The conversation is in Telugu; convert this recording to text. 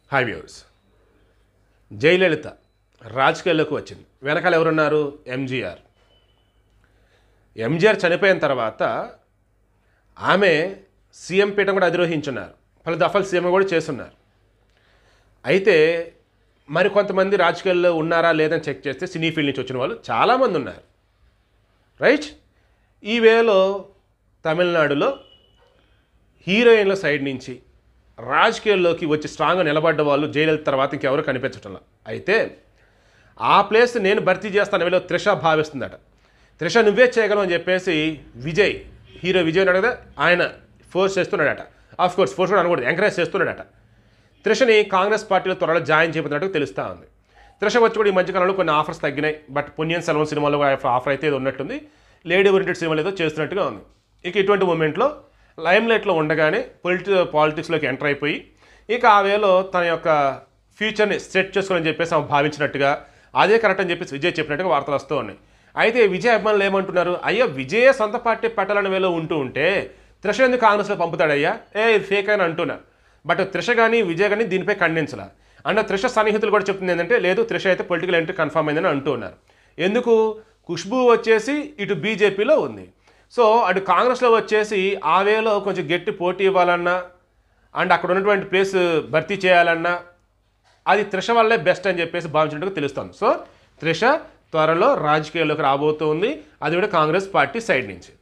హాయ్ వ్యూవర్స్ జయలలిత రాజకీయాల్లోకి వచ్చింది వెనకాల ఎవరున్నారు ఎంజీఆర్ ఎంజీఆర్ చనిపోయిన తర్వాత ఆమె సీఎం పీఠం కూడా అధిరోహించున్నారు పలు దఫాలు సీఎం కూడా చేస్తున్నారు అయితే మరి కొంతమంది రాజకీయాల్లో ఉన్నారా లేదని చెక్ చేస్తే సినీ ఫీల్డ్ నుంచి వచ్చిన వాళ్ళు చాలామంది ఉన్నారు రైట్ ఈ వేలో తమిళనాడులో హీరోయిన్ల సైడ్ నుంచి రాజకీయాల్లోకి వచ్చి స్ట్రాంగ్గా నిలబడ్డ వాళ్ళు జైలు తర్వాత ఇంకెవరు కనిపించటంలా అయితే ఆ ప్లేస్ నేను భర్తీ చేస్తాను వీళ్ళు త్రిష భావిస్తుందట త్రిష నువ్వే చేయగలవు అని చెప్పేసి విజయ్ హీరో విజయ్ ఉన్నాడు కదా ఆయన ఫోర్స్ చేస్తున్నాడట ఆఫ్ కోర్స్ ఫోర్స్ కూడా అనకూడదు ఎంకరేజ్ చేస్తున్నాడట త్రిషని కాంగ్రెస్ పార్టీలో త్వరలో జాయిన్ చేయబోతున్నట్టు తెలుస్తూ ఉంది త్రిష వచ్చి కూడా ఈ మధ్యకాలంలో కొన్ని ఆఫర్స్ తగ్గినాయి బట్ పుణ్యన్ సెలవన్ సినిమాలో ఆఫర్ అయితే ఏదో ఉన్నట్టుంది లేడీ ఓరియంటెడ్ సినిమాలు ఏదో చేస్తున్నట్టుగా ఉంది ఇక ఇటువంటి మూమెంట్లో లైమ్ లైట్లో ఉండగానే పొలిటి పాలిటిక్స్లోకి ఎంటర్ అయిపోయి ఇక ఆ వేలో తన యొక్క ఫ్యూచర్ని సెట్ చేసుకోవాలని చెప్పేసి ఆమె భావించినట్టుగా అదే కరెక్ట్ అని చెప్పేసి విజయ్ చెప్పినట్టుగా వార్తలు వస్తూ ఉన్నాయి అయితే విజయ్ అభిమానులు ఏమంటున్నారు అయ్యో విజయ్ సొంత పార్టీ పెట్టాలని వేలో ఉంటూ ఉంటే త్రిష ఎందుకు కాంగ్రెస్లో పంపుతాడయ్యా ఏ ఇది ఫేక్ అని అంటున్నారు బట్ త్రిష కానీ విజయ్ కానీ దీనిపై ఖండించాల అండ్ త్రిష సన్నిహితులు కూడా చెప్తుంది ఏంటంటే లేదు త్రిష అయితే పొలిటికల్ ఎంట్రీ కన్ఫర్మ్ అయిందని అంటూ ఉన్నారు ఎందుకు ఖుష్బు వచ్చేసి ఇటు బీజేపీలో ఉంది సో అటు కాంగ్రెస్లో వచ్చేసి ఆ వేలో కొంచెం గట్టి పోటీ ఇవ్వాలన్నా అండ్ అక్కడ ఉన్నటువంటి ప్లేస్ భర్తీ చేయాలన్నా అది త్రిష వల్లే బెస్ట్ అని చెప్పేసి భావించినట్టుగా తెలుస్తుంది సో త్రిష త్వరలో రాజకీయాల్లోకి రాబోతుంది అది కూడా కాంగ్రెస్ పార్టీ సైడ్ నుంచి